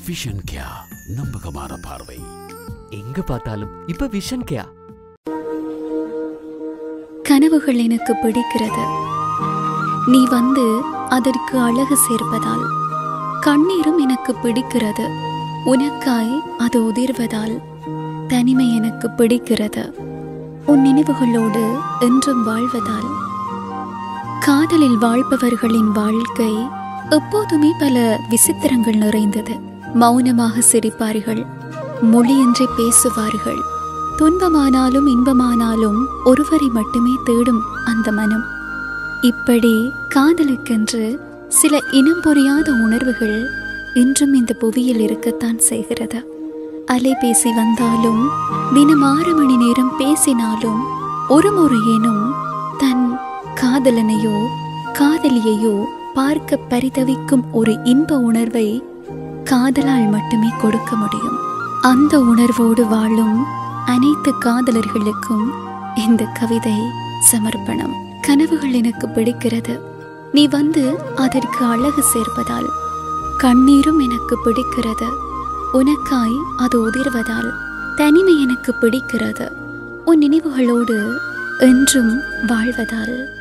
vision கியா நம்பகமான பார்வை எங்க பார்த்தாலும் இப்ப விஷன் கேயா கனவுகள் எனக்கு பிடிக்கிறது நீ வந்து அதற்கு அழகு சேர்ப்பதால் கண்ணீரும் எனக்கு பிடிக்கிறது உனக்காய் அது உதிர்வதால் தனிமை எனக்கு பிடிக்கிறது உன் நினைவுகளோடு என்றும் வாழ்வதால் காதலில் வாழ்பவர்களின் வாழ்க்கை எப்போதுமே பல விசித்திரங்கள் நிறைந்தது மௌனமாக சிரிப்பார்கள் மொழியின்றி பேசுவார்கள் துன்பமானாலும் இன்பமானாலும் ஒருவரை மட்டுமே தேடும் அந்த மனம் இப்படி காதலுக்கென்று சில இனம் புரியாத உணர்வுகள் இன்றும் இந்த புவியில் இருக்கத்தான் செய்கிறது அலைபேசி வந்தாலும் தினம் ஆறு மணி நேரம் பேசினாலும் ஒரு முறையேனும் தன் காதலனையோ காதலியையோ பார்க்க பரிதவிக்கும் ஒரு இன்ப உணர்வை காதலால் மட்டுமே கொடுக்க முடியும் அந்த உணர்வோடு வாழும் அனைத்து காதலர்களுக்கும் இந்த கவிதை சமர்ப்பணம் கனவுகள் எனக்கு பிடிக்கிறது நீ வந்து அதற்கு அழகு சேர்ப்பதால் கண்ணீரும் எனக்கு பிடிக்கிறது உனக்காய் அது உதிர்வதால் தனிமை எனக்கு பிடிக்கிறது உன் நினைவுகளோடு என்றும் வாழ்வதால்